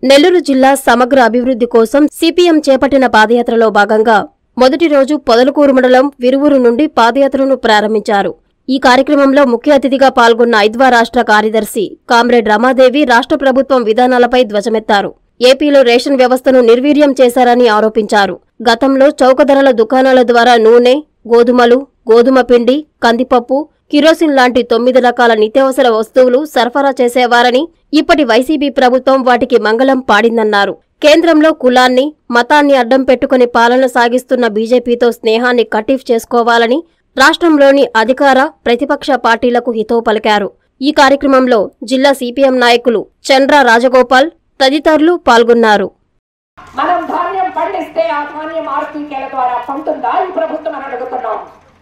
నెల్లూరు జిల్లా సమగ్ర అభివృద్ధి కోసం సిపిఎం చేపట్టిన పాదయాత్రలో భాగంగా మొదటి రోజు పొదలకూరు మండలం విరువురు నుండి పాదయాత్రను ప్రారంభించారు ఈ కార్యక్రమంలో ముఖ్య అతిథిగా పాల్గొన్న ఐద్వా రాష్ట్ర కార్యదర్శి కామ్రేడ్ రమాదేవి రాష్ట్ర ప్రభుత్వం విధానాలపై ధ్వజమెత్తారు ఏపీలో రేషన్ వ్యవస్థను నిర్వీర్యం చేశారని ఆరోపించారు గతంలో చౌక ధరల దుకాణాల ద్వారా నూనె గోధుమలు గోధుమ పిండి కందిపప్పు కిరోసిన్ లాంటి తొమ్మిది రకాల నిత్యావసర వస్తువులు సరఫరా చేసేవారని ఇప్పటి వైసీపీ ప్రభుత్వం వాటికి మంగళం పాడిందన్నారు కేంద్రంలో కులాన్ని మతాన్ని అడ్డం పెట్టుకుని పాలన సాగిస్తున్న బీజేపీతో స్నేహాన్ని కట్టిఫ్ చేసుకోవాలని రాష్ట్రంలోని అధికార ప్రతిపక్ష పార్టీలకు హితవు పలికారు ఈ కార్యక్రమంలో జిల్లా సిపిఎం నాయకులు చంద్ర రాజగోపాల్ తదితరులు పాల్గొన్నారు మనం ధాన్యం పండిస్తే ఆ ధాన్యం ఆర్టీకేల ద్వారా పంటుందా ఈ ప్రభుత్వం అని అడుగుతున్నాం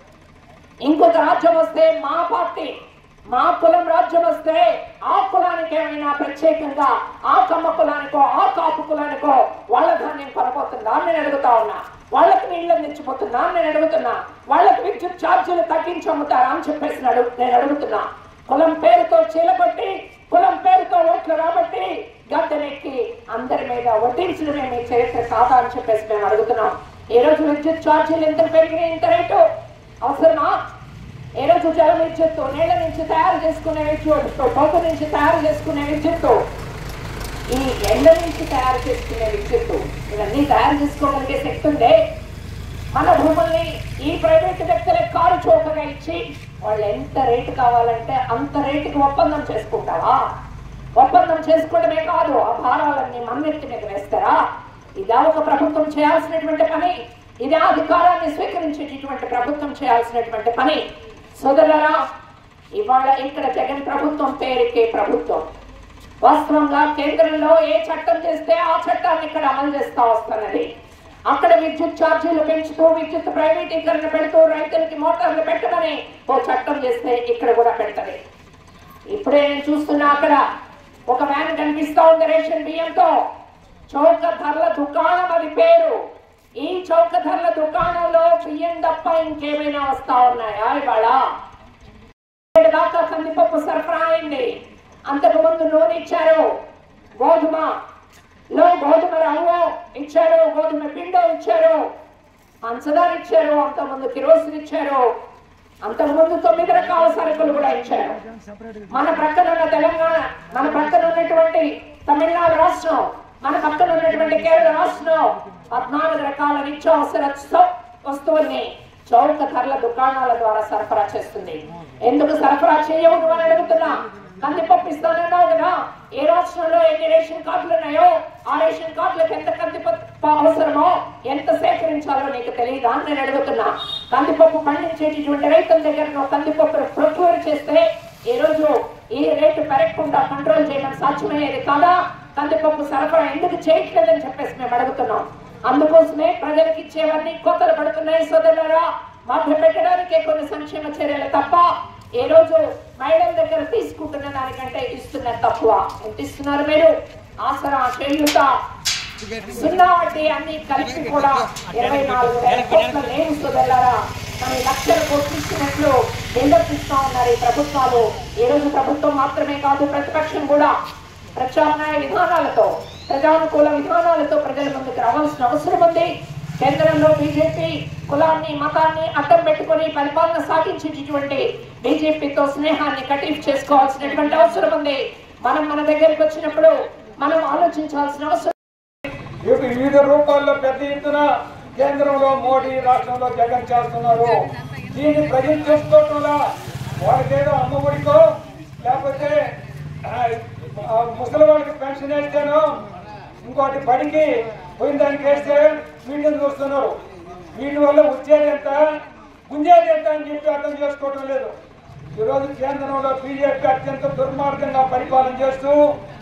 ఇంకొక రాజ్యం వస్తే మా పార్టీ మా కులం రాజ్యం వస్తే ఆ కులానికి ఏమైనా ప్రత్యేకంగా ఆ కమ్మ కులానికో ఆ కాపు కులానికో వాళ్ళ ధాన్యం కొనబోతుందా అని నేను అడుగుతా ఉన్నా వాళ్ళకి నీళ్ళు అందించిపోతుందా అని నేను అడుగుతున్నా వాళ్ళకి విద్యుత్ ఛార్జీలు తగ్గించి అమ్ముతారా అని చెప్పేసి అడుగు నేను అడుగుతున్నా కులం పేరుతో చీలబట్టి కులం పేరుతో ఓట్లు రాబట్టి గద్దెనెక్కి అందరి మీద వడ్డించడమే మీ చరిత్ర కాదా అని చెప్పేసి మేము అడుగుతున్నాం ఈ రోజు విద్యుత్ ఛార్జీలు ఎంత పెరిగినాయి ఇంత రేటు అవసరమా ఏ రోజు జల విద్యుత్తు నీళ్ళ నుంచి తయారు చేసుకునే విద్యుత్తు పొగ నుంచి తయారు చేసుకునే విద్యుత్తు ఈ ఎండ నుంచి తయారు చేసుకునే విద్యుత్తు ఇవన్నీ తయారు చేసుకోగలిగే శక్తి ఉందే మన భూముల్ని ఈ ప్రైవేట్ వ్యక్తులకు కారు చౌకగా ఇచ్చి వాళ్ళు ఎంత రేటు కావాలంటే అంత రేటుకి ఒప్పందం చేసుకుంటావా ఒప్పందం చేసుకోవడమే కాదు ఆ భారాలన్నీ మన్నెత్తి మీద వేస్తారా ఇదా ఒక ప్రభుత్వం చేయాల్సినటువంటి పని ఇదే అధికారాన్ని స్వీకరించేటటువంటి ప్రభుత్వం చేయాల్సినటువంటి పని సోదరులారా ఇవాళ ఇక్కడ జగన్ ప్రభుత్వం పేరుకే ప్రభుత్వం వాస్తవంగా కేంద్రంలో ఏ చట్టం చేస్తే ఆ చట్టాన్ని ఇక్కడ అమలు చేస్తా వస్తున్నది అక్కడ విద్యుత్ ఛార్జీలు పెంచుతూ విద్యుత్ ప్రైవేటీకరణ పెడుతూ రైతులకి మోటార్లు పెట్టమని ఓ చట్టం చేస్తే ఇక్కడ కూడా పెడతది ఇప్పుడే నేను చూస్తున్నా అక్కడ ఒక వ్యాన్ కనిపిస్తా ఉంది రేషన్ బియ్యంతో చౌక ధరల దుకాణం అది పేరు ఈ చౌక ధరల దుకాణంలో బియ్యం తప్ప ఇంకేమైనా వస్తా ఉన్నాయా ఇవాళ ఏడు దాకా కందిపప్పు సరఫరా అయింది అంతకు ముందు నూనె ఇచ్చారు గోధుమ లో గోధుమ రవ్వ ఇచ్చారు గోధుమ పిండి ఇచ్చారు పంచదార ఇచ్చారు అంతకుముందు కిరోసిన్ ఇచ్చారు అంతకుముందు తొమ్మిది రకాల సరుకులు కూడా ఇచ్చారు మన ప్రక్కన ఉన్న తెలంగాణ మన ప్రక్కన ఉన్నటువంటి తమిళనాడు రాష్ట్రం మన పక్కన ఉన్నటువంటి కేరళ రాష్ట్రం పద్నాలుగు రకాల నిత్యావసర స- వస్తువుల్ని చౌక ధరల దుకాణాల ద్వారా సరఫరా చేస్తుంది ఎందుకు సరఫరా చేయవద్దు అని అడుగుతున్నా కందిపప్పు ఇస్తానన్నావు కదా ఏ రాష్ట్రంలో ఎన్ని రేషన్ కార్డులు ఉన్నాయో ఆ రేషన్ కార్డులకు ఎంత కందిపప్పు అవసరమో ఎంత సేకరించాలో నీకు తెలియదా అని నేను అడుగుతున్నా కందిపప్పు పండించేటటువంటి రైతుల దగ్గర నువ్వు కందిపప్పు ప్రొక్యూర్ చేస్తే ఈ రోజు ఈ రేటు పెరగకుండా కంట్రోల్ చేయడం సాధ్యమయ్యేది కాదా కందిపప్పు సరఫరా ఎందుకు చేయట్లేదని చెప్పేసి మేము అడుగుతున్నాం అందుకోసమే ప్రజలకు ఇచ్చేవన్నీ కోతలు పడుతున్నాయి సోదరులారా మభ్య పెట్టడానికే కొన్ని సంక్షేమ చర్యలు తప్ప ఈ రోజు మహిళల దగ్గర తీసుకుంటున్న దానికంటే ఇస్తున్న తక్కువ ఎంత ఇస్తున్నారు మీరు ఆసరా చేయుత సున్నా వడ్డీ అన్ని కలిపి కూడా ఇరవై నాలుగు వేల కోట్ల లేని సోదరులారా కానీ లక్షల కోట్లు ఇచ్చినట్లు బిల్డప్ ఇస్తా ఉన్నారు ఈ ప్రభుత్వాలు ఈ రోజు ప్రభుత్వం మాత్రమే కాదు ప్రతిపక్షం కూడా ప్రత్యామ్నాయ విధానాలతో ప్రజానుకూల విధానాలతో ప్రజల ముందుకు రావాల్సిన అవసరం ఉంది కేంద్రంలో బీజేపీ కులాన్ని మతాన్ని అడ్డం పెట్టుకొని పరిపాలన సాగించేటటువంటి బీజేపీతో స్నేహాన్ని కటీఫ్ చేసుకోవాల్సినటువంటి అవసరం ఉంది మనం మన దగ్గరికి వచ్చినప్పుడు మనం ఆలోచించాల్సిన అవసరం ఇవి వివిధ రూపాల్లో పెద్ద ఎత్తున కేంద్రంలో మోడీ రాష్ట్రంలో జగన్ చేస్తున్నారు దీన్ని ప్రజలు చేసుకోవటంలా వాళ్ళకేదో అమ్మఒడికో లేకపోతే ఆ, ఆ, ముసలి వాళ్ళకి పెన్షన్ వేస్తాను ఇంకోటి బడికి పోయిన దానికి వేస్తే వీటిని చూస్తున్నారు వీటి వల్ల వచ్చేది ఎంత గుంజేది ఎంత అని చెప్పి అర్థం చేసుకోవటం లేదు ఈరోజు కేంద్రంలో బీజేపీ అత్యంత దుర్మార్గంగా పరిపాలన చేస్తూ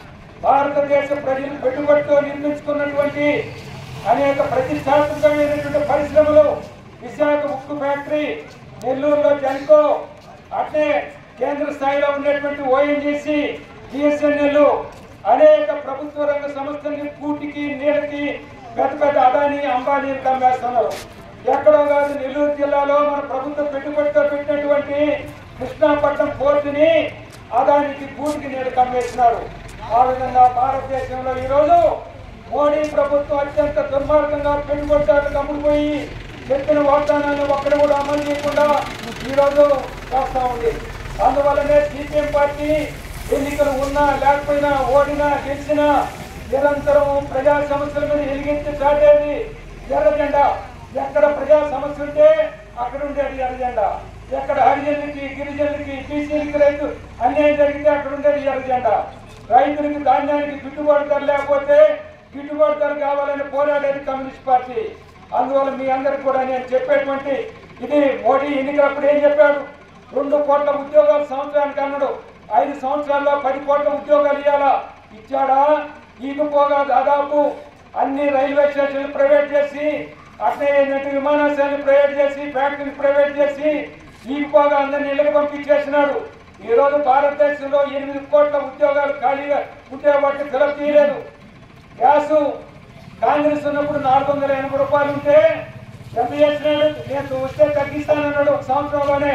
భారతదేశ ప్రజలు పెట్టుబడితో నిర్మించుకున్నటువంటి అనేక ప్రతిష్టాత్మకమైనటువంటి పరిశ్రమలు విశాఖ ఉక్కు ఫ్యాక్టరీ నెల్లూరులో జన్కో అట్లే కేంద్ర స్థాయిలో ఉన్నటువంటి ఓఎన్జీసీ బిఎస్ఎన్ఎల్ అనేక ప్రభుత్వ రంగ సంస్థల్ని కూటికి నీళ్ళకి పెద్ద పెద్ద అదాని అంబానీ కమ్మేస్తున్నారు ఎక్కడో కాదు నెల్లూరు జిల్లాలో మన ప్రభుత్వం పెట్టుబడితో పెట్టినటువంటి కృష్ణాపట్నం పోర్టుని అదానికి కూటికి నీళ్ళు కమ్మేస్తున్నారు ఆ విధంగా భారతదేశంలో ఈరోజు మోడీ ప్రభుత్వం అత్యంత దుర్మార్గంగా పెట్టుబడిదారులకు అమ్ముడుపోయి చెప్పిన వాగ్దానాన్ని ఒక్కడు కూడా అమలు చేయకుండా ఈరోజు చేస్తా ఉంది అందువల్లనే సిపిఎం పార్టీ ఎన్నికలు ఉన్నా లేకపోయినా ఓడినా గెలిచినా నిరంతరం ప్రజా సమస్యల మీద ఎలిగించి చాటేది ఎర్ర జెండా ఎక్కడ ప్రజా సమస్య ఉంటే అక్కడ ఉండేది ఎర్ర జెండా ఎక్కడ హరిజనులకి గిరిజనులకి బీసీలకి రైతు అన్యాయం జరిగితే అక్కడ ఉండేది ఎర్ర జెండా రైతులకి ధాన్యానికి గిట్టుబాటు ధర లేకపోతే గిట్టుబాటు ధర కావాలని పోరాడేది కమ్యూనిస్ట్ పార్టీ అందువల్ల మీ అందరికి కూడా నేను చెప్పేటువంటి ఇది మోడీ ఎన్నికలప్పుడు ఏం చెప్పాడు రెండు కోట్ల ఉద్యోగాలు సంవత్సరానికి అన్నాడు ఐదు సంవత్సరాల్లో పది కోట్ల ఉద్యోగాలు ఇవ్వాలా ఇచ్చాడా ఈగిపోగా దాదాపు అన్ని రైల్వే స్టేషన్లు ప్రైవేట్ చేసి అట్లే ఏంటంటే విమానాశ్రయాన్ని ప్రైవేట్ చేసి ఫ్యాక్టరీని ప్రైవేట్ చేసి ఈగిపోగా అందరిని ఇళ్ళకి పంపించేసినాడు ఈ రోజు భారతదేశంలో ఎనిమిది కోట్ల ఉద్యోగాలు ఖాళీగా ఉంటే వాటిని ఫిలప్ చేయలేదు గ్యాస్ కాంగ్రెస్ ఉన్నప్పుడు నాలుగు వందల ఎనభై రూపాయలు ఉంటే ఎంత చేసినాడు నేను వస్తే తగ్గిస్తానన్నాడు ఒక సంవత్సరంలోనే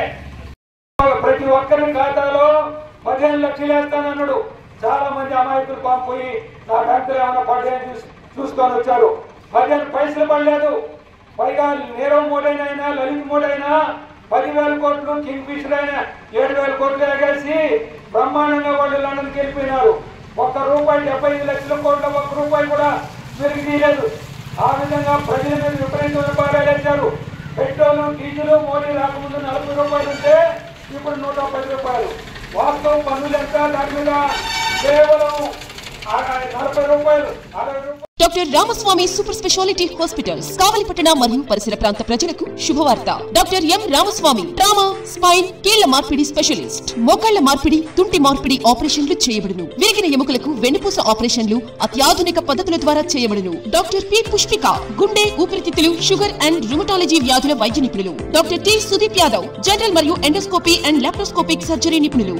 ప్రతి ఒక్కరి ఖాతాలో పదిహేను లక్షలు వేస్తానన్నాడు చాలా మంది అమాయకులు పంపోయి నా బ్యాంకులో ఏమైనా పడ్డాయని చూసి చూసుకొని వచ్చారు పదిహేను పైసలు పడలేదు పైగా నీరవ్ మోడైనా అయినా లలిత్ మోడైనా పదివేల కోట్లు కింగ్ ఫిషర్ అయినా ఏడు వేల కోట్లు ఎగేసి బ్రహ్మాండంగా వాళ్ళు లండన్కి వెళ్ళిపోయినారు ఒక్క రూపాయి డెబ్బై ఐదు లక్షల కోట్ల ఒక్క రూపాయి కూడా తిరిగి తీయలేదు ఆ విధంగా ప్రజల మీద విపరీతమైన భారాలేశారు పెట్రోల్ డీజిల్ మోడీ రాకముందు నలభై రూపాయలు ఉంటే ఇప్పుడు నూట పది రూపాయలు వాస్తవం పన్నులు ఎంత దాని మీద కేవలం ఆ- ఆ నలభై రూపాయలు అరవై రూపాయలు doctor Ramaswamy super speciality hospitals కావలిపట్టణ మరియు పరిసర ప్రాంత ప్రజలకు శుభవార్త doctor M Ramaswamy trauma spine కీళ్ల మార్పిడి స్పెషలిస్ట్ మోకాళ్ల మార్పిడి తుంటి మార్పిడి ఆపరేషన్లు చేయబడును విరిగిన ఎముకలకు వెన్నుపూస ఆపరేషన్లు అత్యాధునిక పద్ధతుల ద్వారా చేయబడును డాక్టర్ పి పుష్పిక గుండె ఊపిరితిత్తులు షుగర్ అండ్ రుమటాలజీ వ్యాధుల వైద్య నిపుణులు doctor T Sudeep Yadav general మరియు ఎండోస్కోపీ అండ్ లాప్రోస్కోపిక్ సర్జరీ నిపుణులు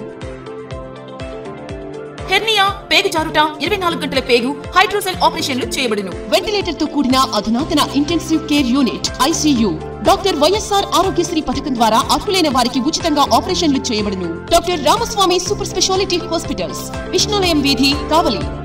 హెర్నియా పేగు జారుట ఇరవై నాలుగు గంటల పేగు హైడ్రోసెల్ ఆపరేషన్లు చేయబడును వెంటిలేటర్ తో కూడిన అధునాతన intensive care unit ICU doctor YSR Aarogyasri పథకం ద్వారా అర్హులైన వారికి ఉచితంగా ఆపరేషన్లు చేయబడును doctor Ramaswamy super speciality hospitals Vishnulayam వీధి కావలి